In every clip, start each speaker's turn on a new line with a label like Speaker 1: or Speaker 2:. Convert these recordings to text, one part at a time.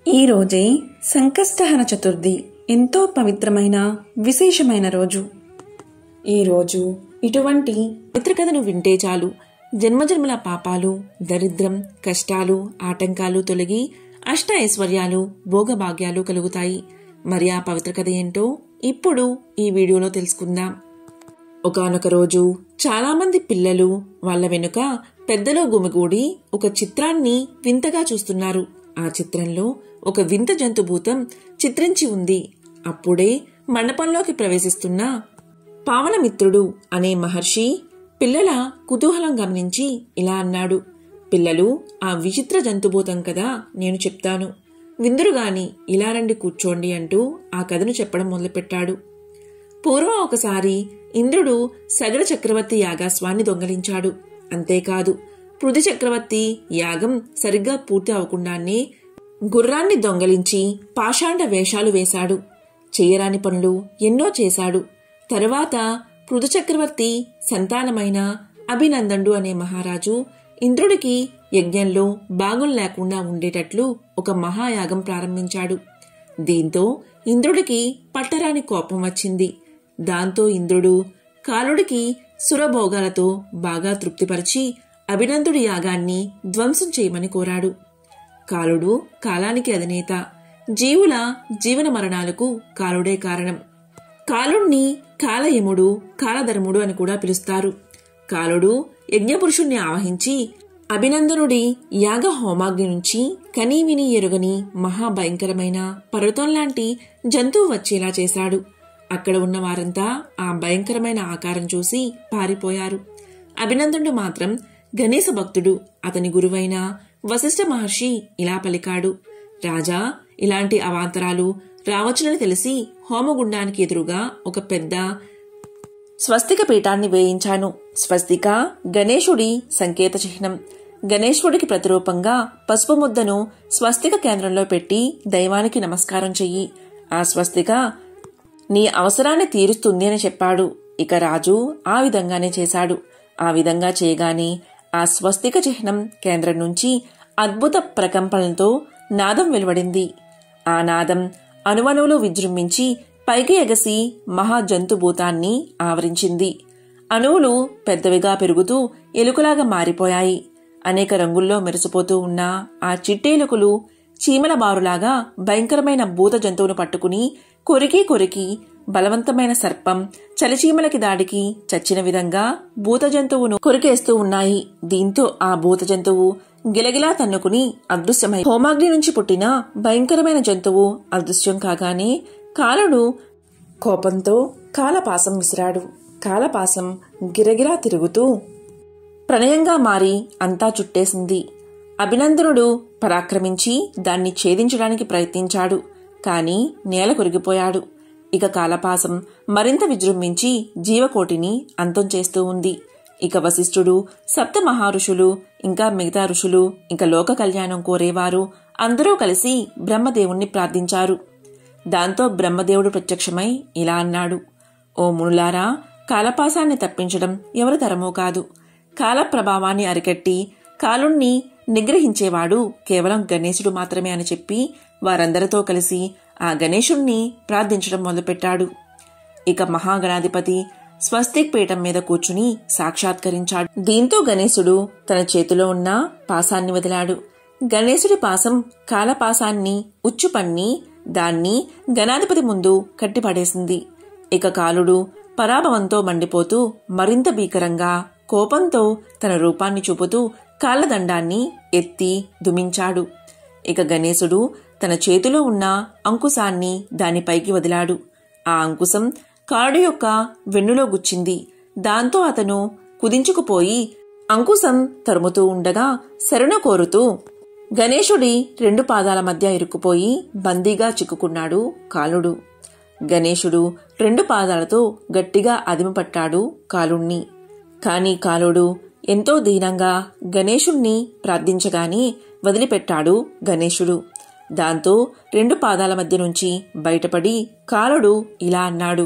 Speaker 1: ఈ రోజే సంకష్టహర చతుర్థి ఎంతో పవిత్రమైన విశేషమైన రోజు ఈ రోజు ఇటువంటి
Speaker 2: మిత్రకథను వింటే చాలు జన్మజన్మల పాపాలు దరిద్రం కష్టాలు ఆటంకాలు తొలగి అష్ట ఐశ్వర్యాలు భోగభాగ్యాలు కలుగుతాయి మరి ఆ పవిత్ర కథ ఏంటో ఇప్పుడు ఈ వీడియోలో తెలుసుకుందాం ఒకానొక రోజు చాలామంది పిల్లలు వాళ్ళ వెనుక పెద్దలో గుమిగూడి ఒక చిత్రాన్ని వింతగా చూస్తున్నారు ఆ చిత్రంలో ఒక వింత జంతుభూతం చిత్రించి ఉంది అప్పుడే మండపంలోకి ప్రవేశిస్తున్న పావనమిత్రుడు అనే మహర్షి పిల్లల కుతూహలం గమనించి ఇలా అన్నాడు పిల్లలు ఆ విచిత్ర జంతుభూతం కదా నేను చెప్తాను విందురుగాని ఇలా రండి కూర్చోండి అంటూ ఆ కథను చెప్పడం మొదలుపెట్టాడు పూర్వం ఒకసారి ఇంద్రుడు సగర చక్రవర్తి యాగాస్వాన్ని దొంగలించాడు అంతేకాదు పృథు చక్రవర్తి యాగం సరిగ్గా పూర్తి అవకుండానే గుర్రాన్ని దొంగలించి పాషాండ వేషాలు వేశాడు చెయ్యరాని పనులు ఎన్నో చేశాడు తరువాత పృథు చక్రవర్తి సంతానమైన అభినందనుడు అనే మహారాజు ఇంద్రుడికి యజ్ఞంలో భాగం లేకుండా ఉండేటట్లు ఒక మహాయాగం ప్రారంభించాడు దీంతో ఇంద్రుడికి పట్టరాని కోపం వచ్చింది దాంతో ఇంద్రుడు కాలుడికి సురభోగాలతో బాగా తృప్తిపరిచి అభినందుడి యాగాన్ని ధ్వంసం చేయమని కోరాడు కాలుడు కాలానికి అధినేత జీవుల జీవన మరణాలకు కాలుడే కారణం కాలుణ్ణి కాలయముడు కాలధర్ముడు అని కూడా పిలుస్తారు కాలుడు యజ్ఞపురుషుణ్ణి ఆవహించి అభినందనుడి యాగ హోమాగ్ని నుంచి కనీవిని ఎరుగని మహాభయంకరమైన పర్వతం లాంటి జంతువు వచ్చేలా చేశాడు అక్కడ ఉన్న వారంతా ఆ భయంకరమైన ఆకారం చూసి పారిపోయారు అభినందనుడు మాత్రం గణేశ భక్తుడు అతని గురువైన వశిష్ఠ మహర్షి ఇలా పలికాడు రాజా ఇలాంటి అవాంతరాలు రావచ్చునని తెలిసి హోమగుండానికి ఎదురుగా ఒక పెద్ద స్వస్తిక పీఠాన్ని వేయించాను స్వస్తిక గణేశుడి సంకేత చిహ్నం గణేశుడికి ప్రతిరూపంగా పసుపు ముద్దను స్వస్తిక కేంద్రంలో పెట్టి దైవానికి నమస్కారం చెయ్యి ఆ స్వస్తిక నీ అవసరాన్ని తీరుస్తుంది అని చెప్పాడు ఇక రాజు ఆ విధంగానే చేశాడు ఆ విధంగా చేయగానే ఆ స్వస్తిక చిహ్నం కేంద్రం నుంచి అద్భుత ప్రకంపనలతో నాదం వెలువడింది ఆ నాదం అణువణువులు విజృంభించి పైకి ఎగసి మహాజంతుభూతాన్ని ఆవరించింది అణువులు పెద్దవిగా పెరుగుతూ ఎలుకలాగా మారిపోయాయి అనేక రంగుల్లో మెరిసిపోతూ ఉన్న ఆ చిట్టేలుకలు చీమల బారులాగా భయంకరమైన భూత జంతువును పట్టుకుని కొరికి కొరికి బలవంతమైన సర్పం చలిచీమలకి దాడికి చచ్చిన విధంగా భూత జంతువును కొరికేస్తూ ఉన్నాయి దీంతో ఆ భూత జంతువు గిలగిలా తన్నుకుని అదృశ్యమై హోమాగ్ని నుంచి పుట్టిన భయంకరమైన జంతువు అదృశ్యం కాగానే కాలుడు కోపంతో కాలపాసం విసిరాడు కాలపాసం గిరగిరా తిరుగుతూ ప్రణయంగా మారి అంతా చుట్టేసింది అభినందనుడు పరాక్రమించి దాన్ని ఛేదించడానికి ప్రయత్నించాడు కాని నేల కొరిగిపోయాడు ఇక కాలపాసం మరింత విజృంభించి జీవకోటిని అంతం చేస్తూ ఉంది ఇక వశిష్ఠుడు సప్త మహారుషులు ఇంకా మిగతా ఋషులు ఇంకా లోక కళ్యాణం కోరేవారు అందరూ కలిసి బ్రహ్మదేవుణ్ణి ప్రార్థించారు దాంతో బ్రహ్మదేవుడు ప్రత్యక్షమై ఇలా అన్నాడు ఓ మునులారా కాలపాసాన్ని తప్పించడం ఎవరి తరమో కాదు కాల ప్రభావాన్ని అరికట్టి కాలుణ్ణి నిగ్రహించేవాడు కేవలం గణేశుడు మాత్రమే అని చెప్పి వారందరితో కలిసి ఆ గణేశుణ్ణి ప్రార్థించడం మొదలుపెట్టాడు ఇక మహాగణాధిపతి స్వస్తిక్ పీఠం మీద కూర్చుని సాక్షాత్కరించాడు దీంతో గణేశుడు తన చేతిలో ఉన్న పాసాన్ని వదిలాడు గణేశుడి పాసం కాలపాసాన్ని ఉచ్చుపన్ని దాన్ని గణాధిపతి ముందు కట్టిపడేసింది ఇక కాలుడు పరాభవంతో మండిపోతూ మరింత భీకరంగా కోపంతో తన రూపాన్ని చూపుతూ కాళ్లదండాన్ని ఎత్తి దుమించాడు ఇక గణేశుడు తన చేతిలో ఉన్న అంకుశాన్ని దానిపైకి వదిలాడు ఆ అంకుశం కాడు యొక్క వెన్నులో గుచ్చింది దాంతో అతను కుదించుకుపోయి అంకుశం తరుముతూ ఉండగా శరణు కోరుతూ గణేశుడి రెండు పాదాల మధ్య ఇరుక్కుపోయి బందీగా చిక్కుకున్నాడు కాలుడు గణేశుడు రెండు పాదాలతో గట్టిగా అదిమిపట్టాడు కాలుణ్ణి కాని కాలుడు ఎంతో దీనంగా గణేశుణ్ణి ప్రార్థించగానే వదిలిపెట్టాడు గణేశుడు దాంతో రెండు పాదాల మధ్య నుంచి బయటపడి కాలుడు ఇలా అన్నాడు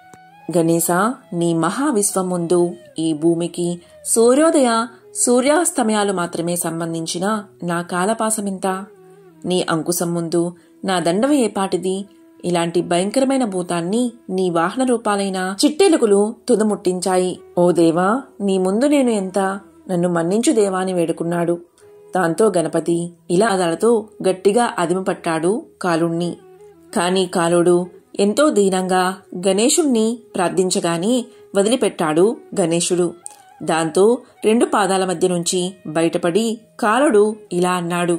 Speaker 2: గణేశ నీ మహావిశ్వం ముందు ఈ భూమికి సూర్యోదయ సూర్యాస్తమయాలు మాత్రమే సంబంధించిన నా కాలపాసమింత నీ అంకుశం ముందు నా దండం ఏపాటిది ఇలాంటి భయంకరమైన భూతాన్ని నీ వాహన రూపాలైన చిట్టెలుకలు తుదముట్టించాయి ఓ దేవా నీ ముందు నేను ఎంత నన్ను మన్నించు దేవా అని వేడుకున్నాడు దాంతో గణపతి ఇలా అదాలతో గట్టిగా అదిమపట్టాడు కాలుణ్ణి కాని కాలుడు ఎంతో దీనంగా గణేశుణ్ణి ప్రార్థించగాని వదిలిపెట్టాడు గణేశుడు దాంతో రెండు పాదాల మధ్య నుంచి బయటపడి కాలుడు ఇలా అన్నాడు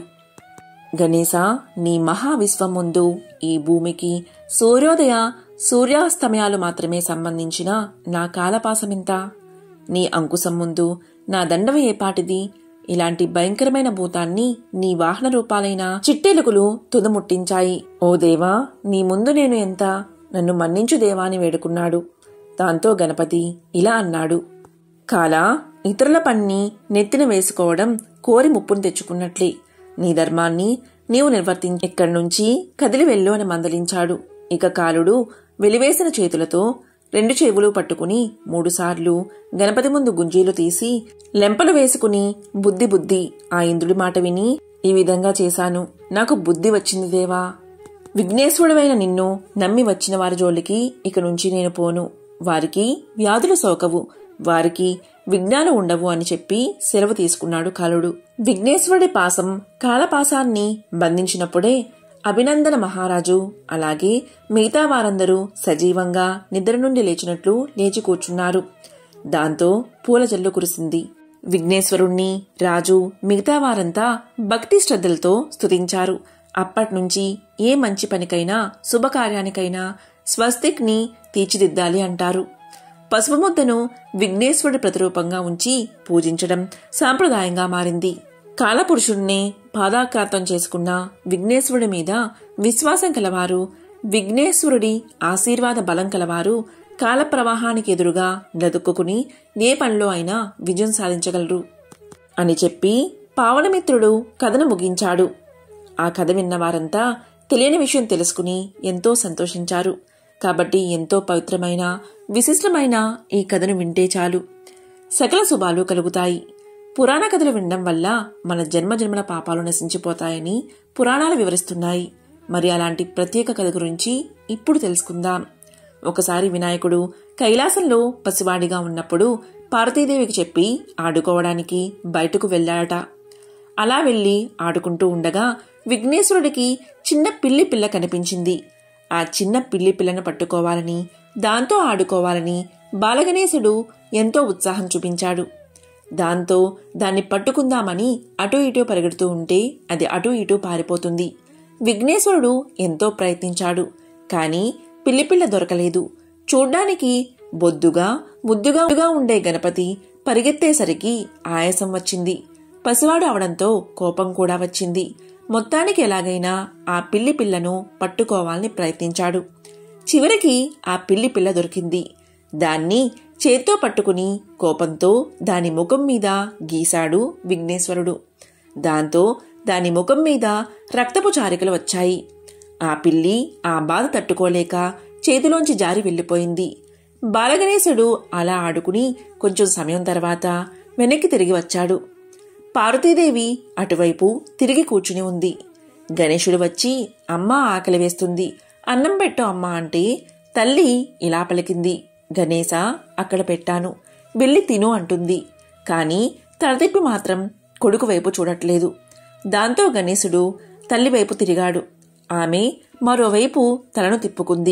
Speaker 2: గణేశ నీ మహావిశ్వం ముందు ఈ భూమికి సూర్యోదయ సూర్యాస్తమయాలు మాత్రమే సంబంధించిన నా కాలపాసమింత నీ అంకుశం ముందు నా దండవ ఏపాటిది ఇలాంటి భయంకరమైన భూతాన్ని నీ వాహన రూపాలైన చిట్టెలుకలు తుదముట్టించాయి ఓ దేవా నీ ముందు నేను ఎంత నన్ను మన్నించు దేవా అని వేడుకున్నాడు దాంతో గణపతి ఇలా అన్నాడు కాల ఇతరుల పన్ని నెత్తిన వేసుకోవడం కోరి ముప్పును తెచ్చుకున్నట్లే నీ ధర్మాన్ని నీవు నిర్వర్తించి ఇక్కడి నుంచి కదిలి వెళ్ళు అని మందలించాడు ఇక కాలుడు వెలివేసిన చేతులతో రెండు చెవులు పట్టుకుని మూడుసార్లు గణపతి ముందు గుంజీలు తీసి లెంపలు వేసుకుని బుద్ధి బుద్ధి ఆ ఇంద్రుడి మాట విని ఈ విధంగా చేశాను నాకు బుద్ధి వచ్చింది దేవా విఘ్నేశ్వరుడైన నిన్ను నమ్మి వచ్చిన వారి జోలికి ఇక నుంచి నేను పోను వారికి వ్యాధులు సోకవు వారికి విఘ్నాలు ఉండవు అని చెప్పి సెలవు తీసుకున్నాడు కాలుడు విఘ్నేశ్వరుడి పాసం కాలపాసాన్ని బంధించినప్పుడే అభినందన మహారాజు అలాగే మిగతా వారందరూ సజీవంగా నిద్ర నుండి లేచినట్లు లేచి కూర్చున్నారు దాంతో పూల జల్లు కురిసింది విఘ్నేశ్వరుణ్ణి రాజు మిగతా వారంతా భక్తి శ్రద్ధలతో స్తుతించారు అప్పట్నుంచి ఏ మంచి పనికైనా శుభకార్యానికైనా స్వస్తిక్ ని తీర్చిదిద్దాలి అంటారు పసుపు ముద్దను విఘ్నేశ్వరుడి ప్రతిరూపంగా ఉంచి పూజించడం సాంప్రదాయంగా మారింది కాలపురుషుణ్ణి పాదాక్రాంతం చేసుకున్న విఘ్నేశ్వరుడి మీద విశ్వాసం కలవారు విఘ్నేశ్వరుడి ఆశీర్వాద బలం కలవారు కాల ప్రవాహానికి ఎదురుగా బ్రతుక్కుని ఏ పనిలో అయినా విజయం సాధించగలరు అని చెప్పి పావనమిత్రుడు కథను ముగించాడు ఆ కథ విన్న వారంతా తెలియని విషయం తెలుసుకుని ఎంతో సంతోషించారు కాబట్టి ఎంతో పవిత్రమైన విశిష్టమైన ఈ కథను వింటే చాలు సకల శుభాలు కలుగుతాయి పురాణ కథలు వినడం వల్ల మన జన్మ జన్మల పాపాలు నశించిపోతాయని పురాణాలు వివరిస్తున్నాయి మరి అలాంటి ప్రత్యేక కథ గురించి ఇప్పుడు తెలుసుకుందాం ఒకసారి వినాయకుడు కైలాసంలో పసివాడిగా ఉన్నప్పుడు పార్వతీదేవికి చెప్పి ఆడుకోవడానికి బయటకు వెళ్ళాడట అలా వెళ్లి ఆడుకుంటూ ఉండగా విఘ్నేశ్వరుడికి చిన్న పిల్లి పిల్ల కనిపించింది ఆ చిన్న పిల్లి పిల్లను పట్టుకోవాలని దాంతో ఆడుకోవాలని బాలగణేశుడు ఎంతో ఉత్సాహం చూపించాడు దాంతో దాన్ని పట్టుకుందామని అటూ ఇటూ పరిగెడుతూ ఉంటే అది అటూ ఇటూ పారిపోతుంది విఘ్నేశ్వరుడు ఎంతో ప్రయత్నించాడు కాని పిల్లిపిల్ల దొరకలేదు చూడ్డానికి బొద్దుగా ముద్దుగా ఉండే గణపతి పరిగెత్తేసరికి ఆయాసం వచ్చింది పసివాడు అవడంతో కోపం కూడా వచ్చింది మొత్తానికి ఎలాగైనా ఆ పిల్లి పిల్లను పట్టుకోవాలని ప్రయత్నించాడు చివరికి ఆ పిల్లి పిల్ల దొరికింది దాన్ని చేత్తో పట్టుకుని కోపంతో దాని ముఖం మీద గీశాడు విఘ్నేశ్వరుడు దాంతో దాని ముఖం మీద రక్తపు చారికలు వచ్చాయి ఆ పిల్లి ఆ బాధ తట్టుకోలేక చేతిలోంచి జారి వెళ్ళిపోయింది బాలగణేశుడు అలా ఆడుకుని కొంచెం సమయం తర్వాత వెనక్కి తిరిగి వచ్చాడు పార్వతీదేవి అటువైపు తిరిగి కూర్చుని ఉంది గణేశుడు వచ్చి అమ్మా ఆకలి వేస్తుంది అన్నం పెట్టు అమ్మా అంటే తల్లి ఇలా పలికింది గణేశ అక్కడ పెట్టాను వెళ్ళి తిను అంటుంది కాని తలతిప్పి మాత్రం కొడుకు వైపు చూడట్లేదు దాంతో గణేశుడు తల్లి వైపు తిరిగాడు ఆమె మరోవైపు తలను తిప్పుకుంది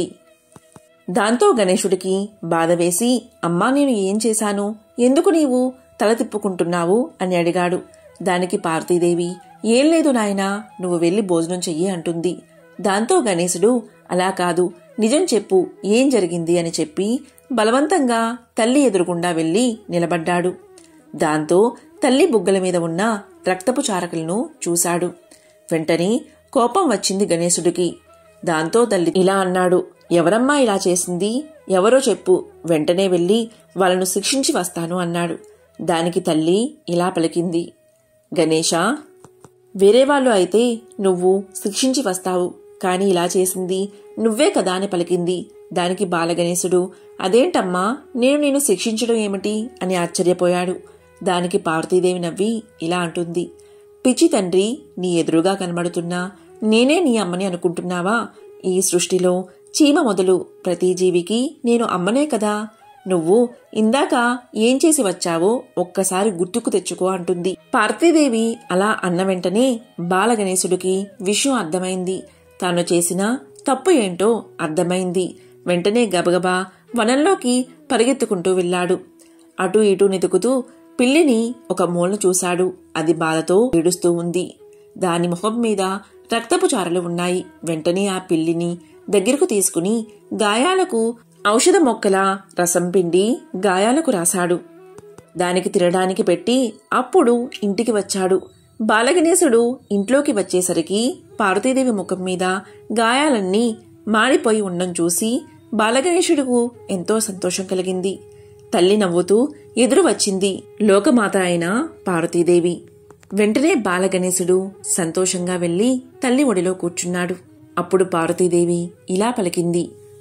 Speaker 2: దాంతో గణేశుడికి బాధ వేసి అమ్మా నేను ఏం చేశాను ఎందుకు నీవు తల తిప్పుకుంటున్నావు అని అడిగాడు దానికి పార్వతీదేవి ఏం లేదు నాయనా నువ్వు వెళ్ళి భోజనం చెయ్యి అంటుంది దాంతో గణేశుడు అలా కాదు నిజం చెప్పు ఏం జరిగింది అని చెప్పి బలవంతంగా తల్లి ఎదురుగుండా వెళ్లి నిలబడ్డాడు దాంతో తల్లి బుగ్గల మీద ఉన్న రక్తపు చారకలను చూశాడు వెంటనే కోపం వచ్చింది గణేశుడికి దాంతో తల్లి ఇలా అన్నాడు ఎవరమ్మా ఇలా చేసింది ఎవరో చెప్పు వెంటనే వెళ్ళి వాళ్ళను శిక్షించి వస్తాను అన్నాడు దానికి తల్లి ఇలా పలికింది గణేష వేరే వాళ్ళు అయితే నువ్వు శిక్షించి వస్తావు కాని ఇలా చేసింది నువ్వే కదా అని పలికింది దానికి బాలగణేశుడు అదేంటమ్మా నేను నేను శిక్షించడం ఏమిటి అని ఆశ్చర్యపోయాడు దానికి పార్వతీదేవి నవ్వి ఇలా అంటుంది పిచ్చి తండ్రి నీ ఎదురుగా కనబడుతున్నా నేనే నీ అమ్మని అనుకుంటున్నావా ఈ సృష్టిలో చీమ మొదలు ప్రతి జీవికి నేను అమ్మనే కదా నువ్వు ఇందాక ఏం చేసి వచ్చావో ఒక్కసారి గుర్తుకు తెచ్చుకో అంటుంది పార్తీదేవి అలా అన్న వెంటనే బాలగణేశుడికి విషయం అర్థమైంది తాను చేసిన తప్పు ఏంటో అర్థమైంది వెంటనే గబగబా వనంలోకి పరిగెత్తుకుంటూ వెళ్ళాడు అటూ ఇటూ నితుకుతూ పిల్లిని ఒక మూల చూశాడు అది బాధతో ఏడుస్తూ ఉంది దాని ముఖం మీద రక్తపు చారలు ఉన్నాయి వెంటనే ఆ పిల్లిని దగ్గరకు తీసుకుని గాయాలకు ఔషధ మొక్కల రసం పిండి గాయాలకు రాశాడు దానికి తినడానికి పెట్టి అప్పుడు ఇంటికి వచ్చాడు బాలగణేశుడు ఇంట్లోకి వచ్చేసరికి పార్వతీదేవి ముఖం మీద గాయాలన్నీ మాడిపోయి ఉండడం చూసి బాలగణేశుడుకు ఎంతో సంతోషం కలిగింది తల్లి నవ్వుతూ ఎదురు వచ్చింది లోకమాత అయిన పార్వతీదేవి వెంటనే బాలగణేశుడు సంతోషంగా వెళ్లి తల్లి ఒడిలో కూర్చున్నాడు అప్పుడు పార్వతీదేవి ఇలా పలికింది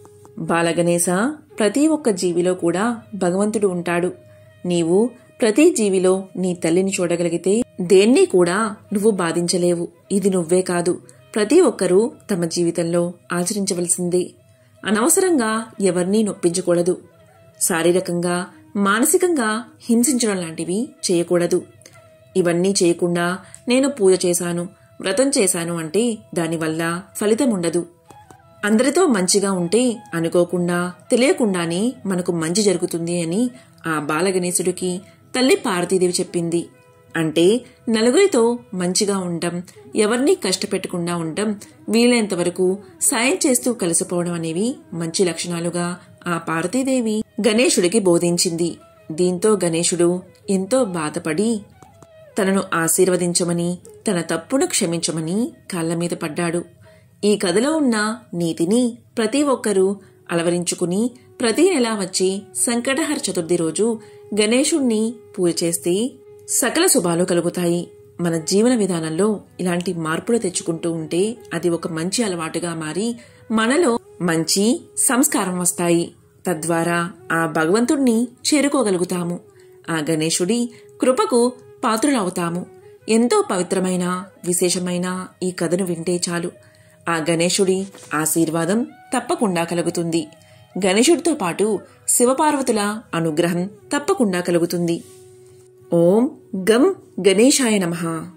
Speaker 2: బాలగణేశ ప్రతి ఒక్క జీవిలో కూడా భగవంతుడు ఉంటాడు నీవు ప్రతి జీవిలో నీ తల్లిని చూడగలిగితే దేన్ని కూడా నువ్వు బాధించలేవు ఇది నువ్వే కాదు ప్రతి ఒక్కరూ తమ జీవితంలో ఆచరించవలసిందే అనవసరంగా ఎవరినీ నొప్పించకూడదు శారీరకంగా మానసికంగా హింసించడం లాంటివి చేయకూడదు ఇవన్నీ చేయకుండా నేను పూజ చేశాను వ్రతం చేశాను అంటే దానివల్ల ఫలితం ఉండదు అందరితో మంచిగా ఉంటే అనుకోకుండా తెలియకుండానే మనకు మంచి జరుగుతుంది అని ఆ బాలగణేశుడికి తల్లి పార్వతీదేవి చెప్పింది అంటే నలుగురితో మంచిగా ఉండటం ఎవరినీ కష్టపెట్టకుండా ఉండటం వీలైనంత వరకు సాయం చేస్తూ కలిసిపోవడం అనేవి మంచి లక్షణాలుగా ఆ పార్వతీదేవి గణేశుడికి బోధించింది దీంతో గణేశుడు ఎంతో బాధపడి తనను ఆశీర్వదించమని తన తప్పును క్షమించమని కాళ్ల మీద పడ్డాడు ఈ కథలో ఉన్న నీతిని ప్రతి ఒక్కరూ అలవరించుకుని ప్రతి నెలా వచ్చే సంకటహర చతుర్థి రోజు గణేశుణ్ణి పూజ చేస్తే సకల శుభాలు కలుగుతాయి మన జీవన విధానంలో ఇలాంటి మార్పులు తెచ్చుకుంటూ ఉంటే అది ఒక మంచి అలవాటుగా మారి మనలో మంచి సంస్కారం వస్తాయి తద్వారా ఆ భగవంతుణ్ణి చేరుకోగలుగుతాము ఆ గణేశుడి కృపకు పాత్రులవుతాము ఎంతో పవిత్రమైన విశేషమైన ఈ కథను వింటే చాలు ఆ గణేశుడి ఆశీర్వాదం తప్పకుండా కలుగుతుంది గణేశుడితో పాటు శివపార్వతుల అనుగ్రహం తప్పకుండా కలుగుతుంది ఓం గం గణేశాయ నమః